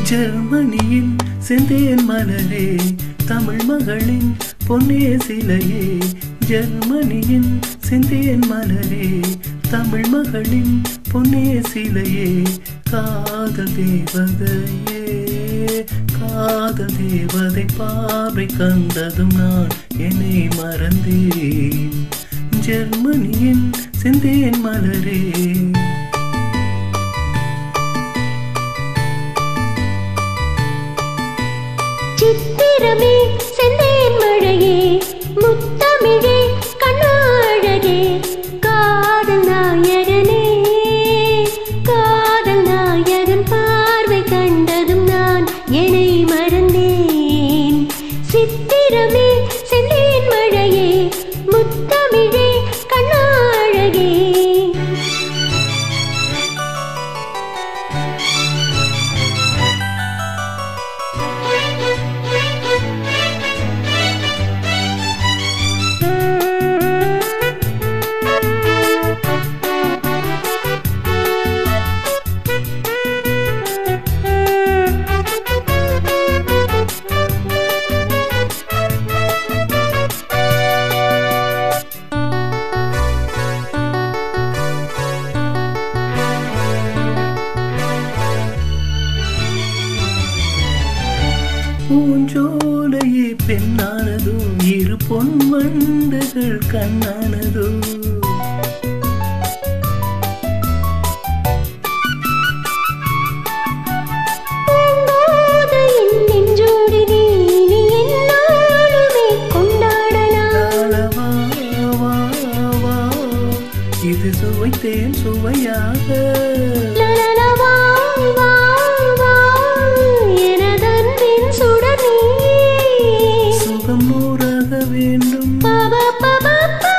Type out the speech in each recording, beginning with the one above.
ஜெர்மனியின் செந்தேன் மலரே தமிழ் மகளின் பொன்னே சிலையே ஜெர்மனியின் செந்தேன் மலரே தமிழ் மகளின் பொன்னே சிலையே காதல் தேவதையே காதல் தேவதை பார்வை கண்டதும் நான் என்னை மறந்தேன் ஜெர்மனியின் செந்தேன் மலரே சித்திரமே செந்தேன் மழையே முத்தமிழே கண்ணாழகே காதல் நாயகனே காதல் நாயகன் பார்வை கண்டதும் நான் என்னை மறந்தேன் சித்திரமே செந்தேன் மழையே முத்தமிழே கண்ணாழகே பூஞ்சோலையே பெண்ணானதோ இரு பொன் வண்டுகள் கண்ணானதோ பூங்கோதையின் நெஞ்சோடு நீ நீ எந்நாளுமே கொண்டாடலாம் வா, வா, வா, இது சுவைத்தேன் சுவையாக லலலா, வா, வா, வா, எனதன்பின் சுடர் நீயே. சுகம் நூறாக வேண்டும் பப, பப, பா,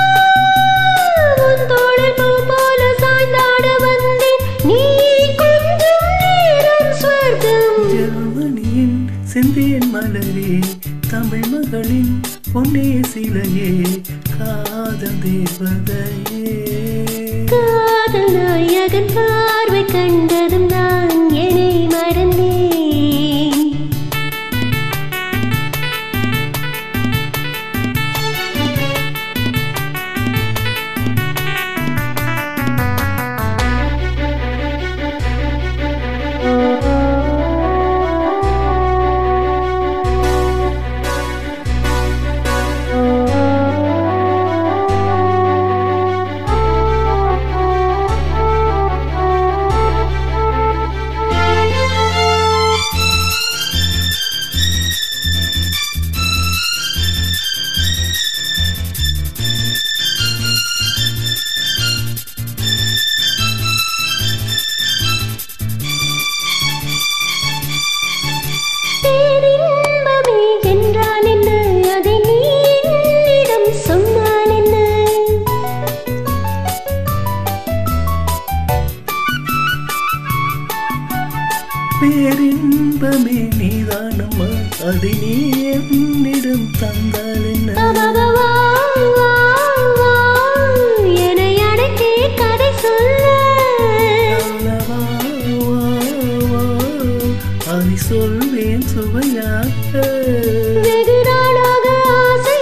உன் தோளில் பூ போல சாய்ந்தாட வந்தேன். நீ கொஞ்சம் நேரம் ஸ்வர்க்கம். ஜெர்மனியின் செந்தேன் மலரே தமிழ் மகளின் பொன்னே சிலையே காதல் தேவதையே காதல் நாயகன் பார்வை கண்டதும் நான் என்னை மறந்தேன் பேரின்பமே என்றால் என்ன அதை நீ என்னிடம் சொன்னால் என்ன பேரின்பமே நீதானம்மா அதை நீ என்னிடம் தந்தால் என்ன அபபவா, வா, வா, என்னை அழைத்தே கதை சொல்ல வா, வா, வா, அதை சொல்வேன் சுவையாக வெகு நாளாக ஆசை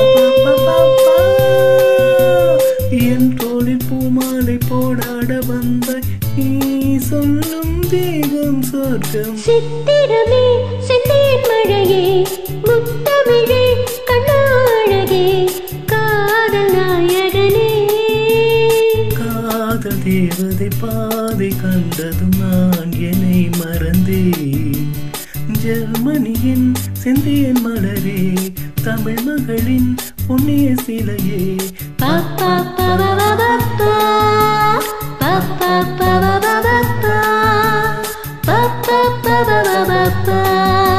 என் தோளில் பூமாலை போடாட வந்தாய் நீ சொல்லும் தேகம் சொர்க்கம் சித்திரமே செந்தேன் மழையே முத்தமிழே கண்ணாழகே காதல் நாயகனே காதல் தேவதை பாதை கண்டதும் நான் என்னை மறந்தேன் ஜெர்மனியின் செந்தேன் மலரே தமிழ் மகளின் புண்ணிய சிலையே பா, பா, பா, பா, பா, பா, பா. பா, பா, பா, பா, பா, பா, பா. பா, பா, பா, பா, பா, பா, பா.